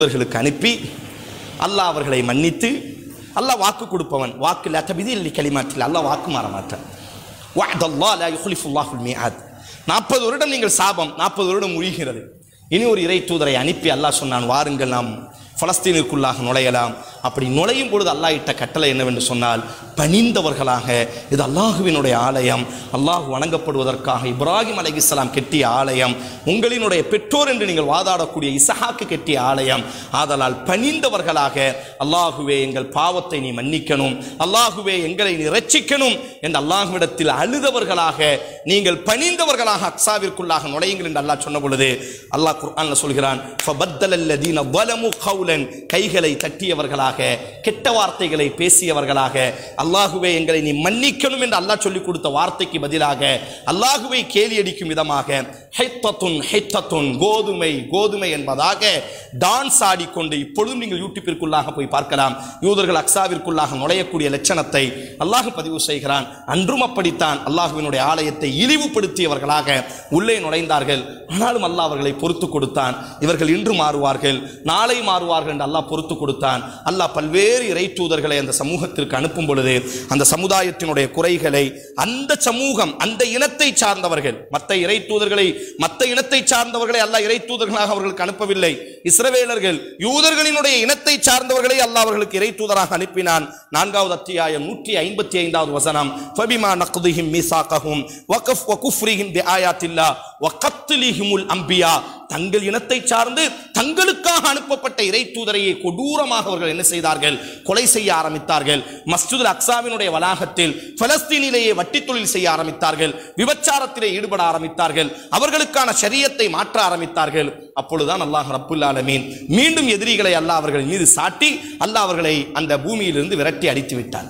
அவர்களுக்கு அனுப்பி அல்லாஹ் அவர்களை மன்னித்து அல்லாஹ் வாக்கு கொடுப்பவன் வாக்கு லத்தபிதி இல்லை களிமாற்றில் அல்லாஹ் வாக்கு மாற மாட்டான் வஅதல்லாஹ் லா யுக்லிஃபுல்லாஹுல் மிஆத் நாற்பது வருடம் நீங்கள் சாபம் நாற்பது வருடம் முழிகிறது இனி ஒரு இறை தூதரை அனுப்பி அல்லாஹ் சொன்னான் வாருங்கள் நாம் பலஸ்தீனிற்குள்ளாக நுழையலாம் அப்படி நுழையும் பொழுது அல்லாஹ் இட்ட கட்டளை என்னவென்று சொன்னால் பணிந்தவர்களாக இது அல்லாஹுவினுடைய ஆலயம் அல்லாஹ் வணங்கப்படுவதற்காக இப்ராஹிம் அலைஹிஸ்ஸலாம் கெட்டிய ஆலயம் உங்களினுடைய பெற்றோர் என்று நீங்கள் வாதாடக்கூடிய இசஹாக்கு கெட்டிய ஆலயம் ஆதலால் பணிந்தவர்களாக அல்லாஹுவே எங்கள் பாவத்தை நீ மன்னிக்கணும் அல்லாஹுவே எங்களை நீ ரட்சிக்கணும் என்று அல்லாஹுவிடத்தில் அழுதவர்களாக நீங்கள் பணிந்தவர்களாக அக்ஸாவிற்குள்ளாக நுழையுங்கள் என்று அல்லாஹ் சொன்ன பொழுது அல்லாஹ் குர்ஆன்ல சொல்கிறான் ஃபபத்தல அல்லதீன ظلموا قولا கைகளை தட்டியவர்களாக கெட்ட வார்த்தைகளை பேசியவர்களாக அல்லாஹுவே எங்களை நீ மன்னிக்கணும் என்று அல்லாஹ் சொல்லிக் கொடுத்த வார்த்தைக்கு பதிலாக அல்லாஹுவை கேலி அடிக்கும் விதமாக ஹைத்தத்துன் ஹைத்தத்துன் கோதுமை கோதுமை என்பதாக டான்ஸ் ஆடிக்கொண்டு இப்பொழுதும் நீங்கள் யூடியூப்பிற்குள்ளாக போய் பார்க்கலாம் யூதர்கள் அக்ஸாவிற்குள்ளாக நுழையக்கூடிய லட்சணத்தை அல்லாஹ் பதிவு செய்கிறான் அன்றும் அப்படித்தான் அல்லாஹுவினுடைய ஆலயத்தை இழிவுபடுத்தியவர்களாக உள்ளே நுழைந்தார்கள் ஆனாலும் அல்லாஹ் அவர்களை பொறுத்து கொடுத்தான் இவர்கள் இன்று மாறுவார்கள் நாளை மாறுவார்கள் என்று அல்லாஹ் பொறுத்து கொடுத்தான் அல்லாஹ் பல்வேறு இறை தூதர்களை அந்த சமூகத்திற்கு அனுப்பும் பொழுது அந்த சமுதாயத்தினுடைய குறைகளை அந்த சமூகம் அந்த இனத்தை சார்ந்தவர்கள் மற்ற இறை தூதர்களை மற்ற இனத்தை சார்ந்தவர்களை அல்லாஹ் இறை தூதர்களாக அவர்களுக்கு அனுப்பவில்லை இஸ்ரவேலர்கள் யூதர்களினுடைய இனத்தை சார்ந்தவர்களை அல்லாஹ் அவர்களுக்கு இறை தூதராக அனுப்பினான் நான்காவது அத்தியாயம் நூற்றி ஐம்பத்தி ஐந்தாவது வசனம் ஃபபிமா நக்துஹிம் மீசாக்கஹும் வகஃப் வகுஃப்ரிஹிம் பி ஆயாத்தில்லா வகத்லிஹிமுல் அம்பியா தங்கள் இனத்தை சார்ந்து தங்களுக்காக அனுப்பப்பட்ட இறை தூதரையே கொடூரமாக அவர்கள் என்ன செய்தார்கள் கொலை செய்ய ஆரம்பித்தார்கள் மஸ்ஜிதுல் அக்ஸாவினுடைய வளாகத்தில் பலஸ்தீனிலேயே வட்டி தொழில் செய்ய ஆரம்பித்தார்கள் விபச்சாரத்திலே ஈடுபட ஆரம்பித்தார்கள் அவர்களுக்கான ஷரியத்தை மாற்ற ஆரம்பித்தார்கள் அப்பொழுதுதான் அல்லாஹ் ரப்புல் ஆலமீன் மீண்டும் எதிரிகளை அல்லாஹ் அவர்கள் மீது சாட்டி அல்லாஹ் அவர்களை அந்த பூமியிலிருந்து விரட்டி அடித்து விட்டான்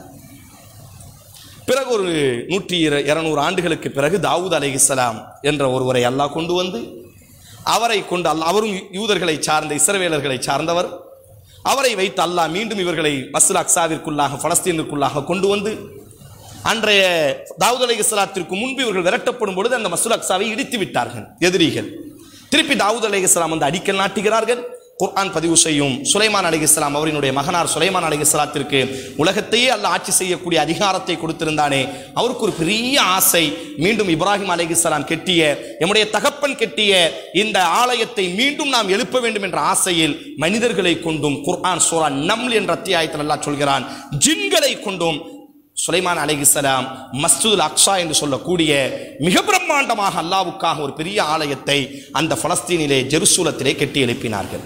பிறகு ஒரு நூற்றி இர- இருநூறு ஆண்டுகளுக்கு பிறகு தாவூத் அலைஹிஸ்ஸலாம் என்ற ஒருவரை அல்லாஹ் கொண்டு வந்து அவரை கொண்டு அல்லாஹ் அவரும் யூதர்களை சார்ந்த இஸ்ரவேலர்களை சார்ந்தவர் அவரை வைத்து அல்லாஹ் மீண்டும் இவர்களை மஸ்ல அக்ஸாவிற்குள்ளாக பலஸ்தீனிற்குள்ளாக கொண்டு வந்து அன்றைய தாவூத் அலைஹிஸ்ஸலாத்திற்கு முன்பு இவர்கள் விரட்டப்படும் பொழுது அந்த மஸ்ல அக்ஸாவை இடித்து விட்டார்கள் எதிரிகள் திருப்பி தாவூத் அலைஹிஸ்ஸலாம் வந்து அடிக்கல் நாட்டுகிறார்கள் குர்ஆன் பதிவு செய்யும் சுலைமான் அலைஹிஸ்ஸலாம் அவரினுடைய மகனார் சுலைமான் அலைஹிஸ்ஸலாத்திற்கு உலகத்தையே அல்ல ஆட்சி செய்யக்கூடிய அதிகாரத்தை கொடுத்திருந்தானே அவருக்கு ஒரு பெரிய ஆசை மீண்டும் இப்ராஹிம் அலைஹிஸ்ஸலாம் கெட்டிய எம்முடைய தகப்பன் கெட்டிய இந்த ஆலயத்தை மீண்டும் நாம் எழுப்ப வேண்டும் என்ற ஆசையில் மனிதர்களை கொண்டும் குர்ஆன் சூரா நம்ல் என்ற அத்தியாயத்தில் அல்லாஹ் சொல்கிறான் ஜின்களை கொண்டும் சுலைமான் அலைஹிஸ்ஸலாம் மஸ்ஜிதுல் அக்ஸா என்று சொல்லக்கூடிய மிக பிரம்மாண்டமாக அல்லாவுக்காக ஒரு பெரிய ஆலயத்தை அந்த பலஸ்தீனிலே ஜெருசூலத்திலே கட்டி எழுப்பினார்கள்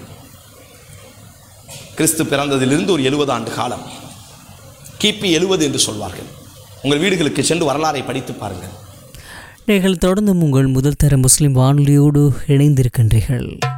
கிறிஸ்து பிறந்ததிலிருந்து ஒரு எழுபது ஆண்டு காலம் கிபி எழுபது என்று சொல்வார்கள் உங்கள் வீடுகளுக்கு சென்று வரலாறை படித்து பாருங்கள் நீங்கள் தொடர்ந்தும் உங்கள் முதல் தர முஸ்லிம் வானொலியோடு இணைந்திருக்கின்றீர்கள்